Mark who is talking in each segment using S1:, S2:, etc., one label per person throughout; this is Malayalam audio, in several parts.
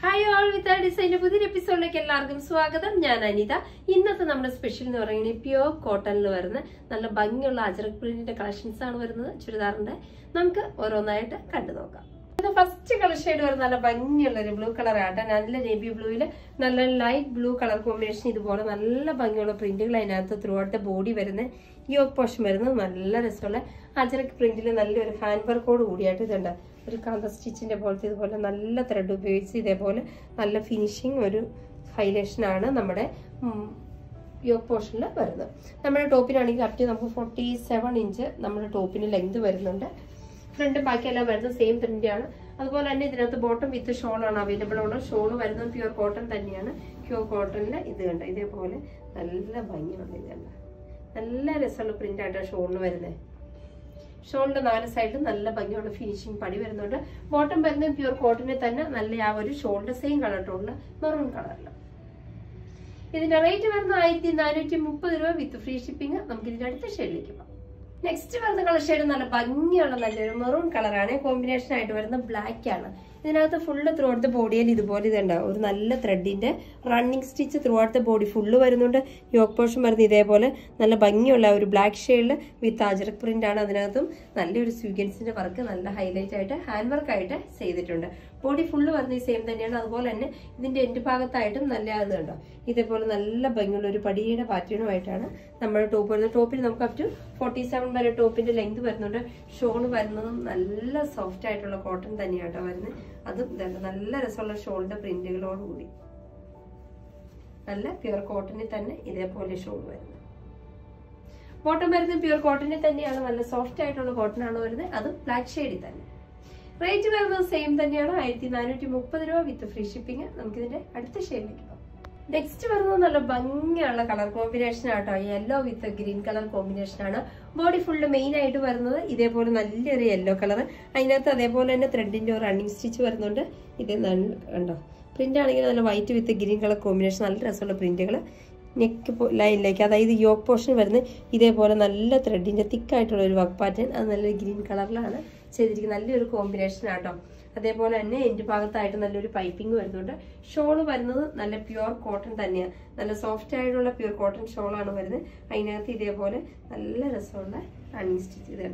S1: ഹായ് ഓൾ വിത്ത് ഡിസൈൻ്റെ പുതിയൊരു എപ്പിസോഡിലേക്ക് എല്ലാവർക്കും സ്വാഗതം ഞാൻ അനിത ഇന്നത്തെ നമ്മുടെ സ്പെഷ്യൽ എന്ന് പറയുന്നത് പ്യോർ കോട്ടണിൽ വരുന്ന നല്ല ഭംഗിയുള്ള അജറക് പ്രിന്റിന്റെ കളക്ഷൻസ് ആണ് വരുന്നത് ചുരിദാറിന്റെ നമുക്ക് ഓരോന്നായിട്ട് കണ്ടു നോക്കാം ഫസ്റ്റ് കളർ ഷെയ്ഡ് വരുന്ന നല്ല ഭംഗിയുള്ള ഒരു ബ്ലൂ കളർ ആട്ടെ നല്ല നേവി ബ്ലൂവിൽ നല്ല ലൈറ്റ് ബ്ലൂ കളർ കോമ്പിനേഷൻ ഇതുപോലെ നല്ല ഭംഗിയുള്ള പ്രിന്റുകൾ അതിനകത്ത് ത്രൂ ഔട്ട് ബോഡി വരുന്ന യോഗ് പോഷൻ വരുന്നത് നല്ല രസമുള്ള അജറക് പ്രിന്റിൽ നല്ലൊരു ഹാൻഡ് വർക്കോട് കൂടിയായിട്ട് ഇതുണ്ട് ഒരു കാന്ത സ്റ്റിച്ചിന്റെ പോലത്തെ ഇതുപോലെ നല്ല ത്രെഡ് ഉപയോഗിച്ച് ഇതേപോലെ നല്ല ഫിനിഷിങ് ഒരു ഹൈലൈഷൻ ആണ് നമ്മുടെ യോഗ് പോർഷനിൽ വരുന്നത് നമ്മുടെ ടോപ്പിനാണെങ്കിൽ അപ് ടു നമുക്ക് ഫോർട്ടി സെവൻ ഇഞ്ച് നമ്മുടെ ടോപ്പിന് ലെങ്ത് വരുന്നുണ്ട് ഫ്രണ്ട് ബാക്കിയെല്ലാം വരുന്നത് സെയിം പ്രിന്റ് ആണ് അതുപോലെ തന്നെ ഇതിനകത്ത് ബോട്ടം വിത്ത് ഷോൾ ആണ് അവൈലബിൾ ഉള്ളത് ഷോൾ വരുന്നത് പ്യുവർ കോട്ടൺ തന്നെയാണ് പ്യുവർ കോട്ടണിൽ ഇത് കണ്ട ഇതേപോലെ നല്ല ഭംഗിയുണ്ട് ഇത് കണ്ട നല്ല രസമുള്ള പ്രിന്റ് ആയിട്ടാണ് ഷോളിന് വരുന്നത് ഷോളിന്റെ നാല് സൈഡിലും നല്ല ഭംഗിയുള്ള ഫിനിഷിംഗ് പടി വരുന്നുണ്ട് ബോട്ടം വരുന്നത് പ്യുവർ കോട്ടണിൽ തന്നെ നല്ല ആ ഒരു ഷോളിന്റെ സെയിം കളർ ടോണില് മെറൂൺ കളറിൽ ഇതിന്റെ റേറ്റ് വരുന്നത് ആയിരത്തി നാനൂറ്റി മുപ്പത് രൂപ വിത്ത് ഫ്രീ ഷിപ്പിംഗ് നമുക്ക് ഇതിന്റെ അടുത്ത ഷെയ്ഡിലേക്ക് പോകാം നെക്സ്റ്റ് വരുന്ന കളർ ഷെയ്ഡ് നല്ല ഭംഗിയുള്ള നല്ലൊരു മെറൂൺ കളറാണ് കോമ്പിനേഷൻ ആയിട്ട് വരുന്ന ബ്ലാക്ക് ആണ് ഇതിനകത്ത് ഫുള്ള് ത്രൂ ഔട്ട് ദ ബോഡിയിൽ ഇതുപോലെ ഇതുണ്ടാവും ഒരു നല്ല ത്രെഡിന്റെ running stitch throughout the body full വരുന്നുണ്ട് യോക്ക് പോർഷൻ വരുന്നത് ഇതേപോലെ നല്ല ഭംഗിയുള്ള ഒരു ബ്ലാക്ക് ഷെയ്ഡിൽ വിത്ത് അജറക് പ്രിന്റ് ആണ് അതിനകത്തും നല്ലൊരു സ്വീഗൻസിന്റെ വർക്ക് നല്ല ഹൈലൈറ്റ് ആയിട്ട് ഹാൻഡ് വർക്ക് ആയിട്ട് ചെയ്തിട്ടുണ്ട് ബോഡി ഫുള്ള് വരുന്ന ഈ സെയിം തന്നെയാണ് അതുപോലെ തന്നെ ഇതിന്റെ എൻഡ് ഭാഗത്തായിട്ടും നല്ല അത് കണ്ടോ ഇതേപോലെ നല്ല ഭംഗിയുള്ള ഒരു പടിയുടെ പാറ്റേണുമായിട്ടാണ് നമ്മുടെ ടോപ്പ് വരുന്നത് ടോപ്പിൽ നമുക്ക് അപ് ടു ഫോർട്ടി സെവൻ വരെ ടോപ്പിന്റെ ലെങ്ത് വരുന്നുണ്ട് ഷോൾ വരുന്നതും നല്ല സോഫ്റ്റ് ആയിട്ടുള്ള കോട്ടൺ തന്നെയാട്ടോ വരുന്നത് അതും ഇതുണ്ട് നല്ല രസമുള്ള ഷോളിന്റെ പ്രിന്റുകളോട് കൂടി നല്ല പ്യുവർ കോട്ടണിൽ തന്നെ ഇതേപോലെ ഷോൾ വരുന്നത് ബോട്ടം വരുന്നത് പ്യുവർ കോട്ടണിൽ തന്നെയാണ് നല്ല സോഫ്റ്റ് ആയിട്ടുള്ള കോട്ടൺ ആണ് വരുന്നത് അതും ബ്ലാക്ക് ഷെയ്ഡിൽ തന്നെ റേറ്റ് വരുന്നത് സെയിം തന്നെയാണ് ആയിരത്തി നാനൂറ്റി മുപ്പത് രൂപ വിത്ത് ഫ്രീ ഷിപ്പിംഗ് നമുക്കിതിന്റെ അടുത്ത ഷെയ്ഡിലേക്ക് പോകാം നെക്സ്റ്റ് വരുന്നത് നല്ല ഭംഗിയുള്ള കളർ കോമ്പിനേഷൻ ആട്ടോ yellow with green colour combination ആണ് ബോഡി ഫുള്ള് മെയിൻ ആയിട്ട് വരുന്നത് ഇതേപോലെ നല്ലൊരു യെല്ലോ കളർ അതിനകത്ത് അതേപോലെ തന്നെ ത്രെഡിന്റെ ഒരു റണ്ണിങ് സ്റ്റിച്ച് വരുന്നുണ്ട് ഇത് കണ്ടോ പ്രിന്റ് ആണെങ്കിൽ നല്ല white with green colour combination നല്ല രസമുള്ള പ്രിന്റുകൾ നെക്ക് ലൈനിലേക്ക് അതായത് യോക്ക് പോർഷൻ വരുന്നത് ഇതേപോലെ നല്ല ത്രെഡിന്റെ തിക്കായിട്ടുള്ള ഒരു വർക്ക് പാറ്റേൺ അത് നല്ല ഗ്രീൻ കളറിലാണ് ചെയ്തിരിക്കുന്നത് നല്ലൊരു കോമ്പിനേഷൻ ആട്ടോ അതേപോലെ തന്നെ എൻ്റെ ഭാഗത്തായിട്ട് നല്ലൊരു പൈപ്പിംഗ് വരുന്നുണ്ട് ഷോള് വരുന്നത് നല്ല പ്യുവർ കോട്ടൺ തന്നെയാണ് നല്ല സോഫ്റ്റ് ആയിട്ടുള്ള പ്യുവർ കോട്ടൺ ഷോളാണ് വരുന്നത് അതിനകത്ത് ഇതേപോലെ നല്ല രസമുള്ള റണ്ണിങ് സ്റ്റിച്ച് ഇതേണ്ട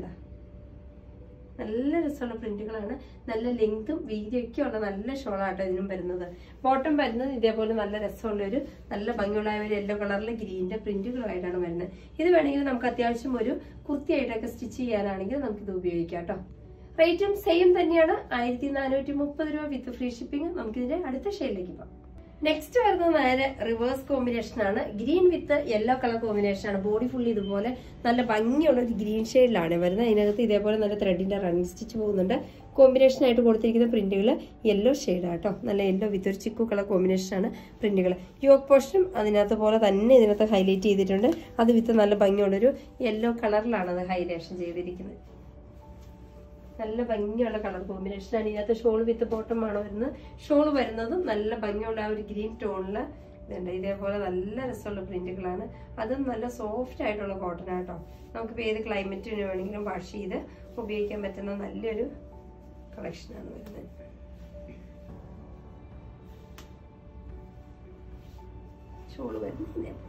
S1: നല്ല രസമുള്ള പ്രിന്റുകളാണ് നല്ല ലെങ്തും വീതിയൊക്കെ ഉള്ള നല്ല ഷോളാട്ടോ ഇതിനും വരുന്നത് ബോട്ടം വരുന്നത് ഇതേപോലെ നല്ല രസമുള്ള ഒരു നല്ല ഭംഗിയുള്ള ഒരു യെല്ലോ കളറിലെ ഗ്രീനിന്റെ പ്രിന്റുകളുമായിട്ടാണ് വരുന്നത് ഇത് വേണമെങ്കിൽ നമുക്ക് അത്യാവശ്യം ഒരു കുർത്തിയായിട്ടൊക്കെ സ്റ്റിച്ച് ചെയ്യാനാണെങ്കിൽ നമുക്കിത് ഉപയോഗിക്കാം കേട്ടോ റേറ്റും സെയിം തന്നെയാണ് ആയിരത്തി നാനൂറ്റി മുപ്പത് രൂപ വിത്ത് ഫ്രീ ഷിപ്പിംഗ് നമുക്കിതിന്റെ അടുത്ത ഷെയ്ഡിലേക്ക് പോകാം നെക്സ്റ്റ് വരുന്നത് നേരെ റിവേഴ്സ് കോമ്പിനേഷൻ ആണ് green with yellow colour combination ആണ് ബോഡി ഫുള്ളി ഇതുപോലെ നല്ല ഭംഗിയുള്ള ഒരു ഗ്രീൻ ഷെയ്ഡിലാണ് വരുന്നത് അതിനകത്ത് ഇതേപോലെ നല്ല ത്രെഡിന്റെ റണ്ണിങ് സ്റ്റിച്ച് പോകുന്നുണ്ട് കോമ്പിനേഷൻ ആയിട്ട് കൊടുത്തിരിക്കുന്ന പ്രിന്റുകൾ യെല്ലോ ഷെയ്ഡാട്ടോ നല്ല യെല്ലോ വിത്ത് ഒരു ചിക്കു കളർ കോമ്പിനേഷൻ ആണ് പ്രിന്റുകൾ യോക്ക് പോർഷനും അതിനകത്ത് പോലെ തന്നെ ഇതിനകത്ത് ഹൈലൈറ്റ് ചെയ്തിട്ടുണ്ട് അത് വിത്ത് നല്ല ഭംഗിയുള്ളൊരു യെല്ലോ കളറിലാണ് അത് ഹൈലൈഷൻ ചെയ്തിരിക്കുന്നത് നല്ല ഭംഗിയുള്ള കളർ കോമ്പിനേഷൻ ആണ് ഇതിനകത്ത് ഷോൾ വിത്ത് ബോട്ടം ആണ് വരുന്നത് ഷോൾ വരുന്നതും നല്ല ഭംഗിയുള്ള ആ ഒരു ഗ്രീൻ ടോണില് ഇതുണ്ട് ഇതേപോലെ നല്ല രസമുള്ള പ്രിന്റുകളാണ് അതും നല്ല സോഫ്റ്റ് ആയിട്ടുള്ള കോട്ടൺ ആട്ടോ നമുക്കിപ്പോൾ ഏത് ക്ലൈമറ്റിന് വേണമെങ്കിലും വാഷ് ചെയ്ത് ഉപയോഗിക്കാൻ പറ്റുന്ന നല്ലൊരു കളക്ഷനാണ് വരുന്നത് ഷോള് വരുന്നത് ഇതേപോലെ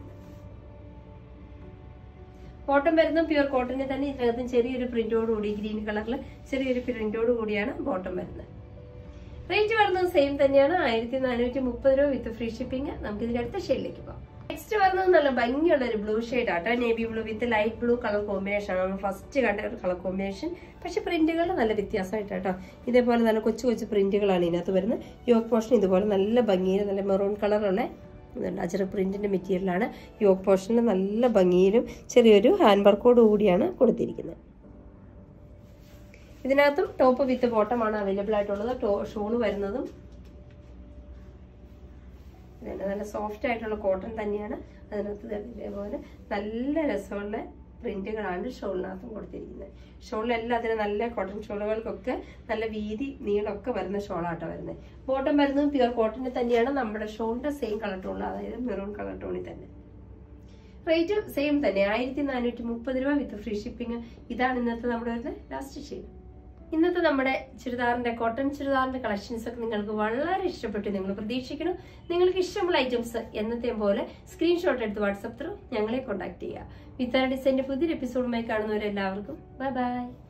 S1: ബോട്ടം വരുന്നത് പ്യുവർ കോട്ടണിൽ തന്നെ ഇതിനകത്തും ചെറിയൊരു പ്രിന്റോട് കൂടി ഗ്രീൻ കളറിൽ ചെറിയൊരു പ്രിന്റോട് കൂടിയാണ് ബോട്ടം വരുന്നത് റേറ്റ് വരുന്നത് സെയിം തന്നെയാണ് ആയിരത്തി നാനൂറ്റി മുപ്പത് രൂപ വിത്ത് ഫ്രീ ഷിപ്പിംഗ് നമുക്ക് ഇതിന്റെ അടുത്ത ഷെയ്ഡിലേക്ക് പോകാം നെക്സ്റ്റ് വരുന്നത് നല്ല ഭംഗിയുള്ള ഒരു ബ്ലൂ ഷെയ്ഡ് ആട്ടോ navy blue with light blue colour combination ആണ് ഫസ്റ്റ് കണ്ട ഒരു കളർ കോമ്പിനേഷൻ പക്ഷെ പ്രിന്റുകൾ നല്ല വ്യത്യാസമായിട്ട് കേട്ടോ ഇതേപോലെ നല്ല കൊച്ചു കൊച്ചു പ്രിന്റുകളാണ് ഇതിനകത്ത് വരുന്നത് യോക്ക് പോർഷൻ ഇതുപോലെ നല്ല ഭംഗിയിൽ നല്ല മെറൂൺ കളറുള്ള ഇതുണ്ട് അജറ പ്രിന്റിന്റെ മെറ്റീരിയലാണ് യോക്ക് പോർഷനിൽ നല്ല ഭംഗിയിലും ചെറിയൊരു ഹാൻഡ് വർക്കോട് കൂടിയാണ് കൊടുത്തിരിക്കുന്നത് ഇതിനകത്തും ടോപ്പ് വിത്ത് ബോട്ടമാണ് അവൈലബിൾ ആയിട്ടുള്ളത് ഷോള് വരുന്നതും ഇതാണ് നല്ല സോഫ്റ്റ് ആയിട്ടുള്ള കോട്ടൺ തന്നെയാണ് അതിനകത്ത് ഇതേപോലെ നല്ല രസമുള്ള പ്രിന്റുകളാണ് ഷോളിനകത്തും കൊടുത്തിരിക്കുന്നത് ഷോളിലെല്ലാം അതിന് നല്ല കോട്ടൺ ഷോളുകൾക്കൊക്കെ നല്ല വീതി നീളമൊക്കെ വരുന്ന ഷോളാട്ടോ വരുന്നത് ബോട്ടം വരുന്നത് പ്യുവർ കോട്ടണിൽ തന്നെയാണ് നമ്മുടെ ഷോളിന്റെ സെയിം കളർ ടോണിൽ അതായത് മെറൂൺ കളർ ടോണിൽ തന്നെ റേറ്റ് സെയിം തന്നെ ആയിരത്തി നാനൂറ്റി മുപ്പത് രൂപ വിത്ത് ഫ്രീ ഷിപ്പിംഗ് ഇതാണ് ഇന്നത്തെ നമ്മുടെ ലാസ്റ്റ് ഷെയ്ഡ് ഇന്നത്തെ നമ്മുടെ ചുരിദാറിന്റെ കോട്ടൺ ചുരിദാറിന്റെ കളക്ഷൻസ് ഒക്കെ നിങ്ങൾക്ക് വളരെ ഇഷ്ടപ്പെട്ടു നിങ്ങൾ പ്രതീക്ഷിക്കണം നിങ്ങൾക്ക് ഇഷ്ടമുള്ള ഐറ്റംസ് എന്നത്തെയും പോലെ സ്ക്രീൻഷോട്ട് എടുത്ത് വാട്സപ്പ് ത്രൂ ഞങ്ങളെ കോൺടാക്ട് ചെയ്യുക വിത്താന ഡിസൈൻ്റെ പുതിയൊരു എപ്പിസോഡുമായി കാണുന്നവരെല്ലാവർക്കും ബൈ ബൈ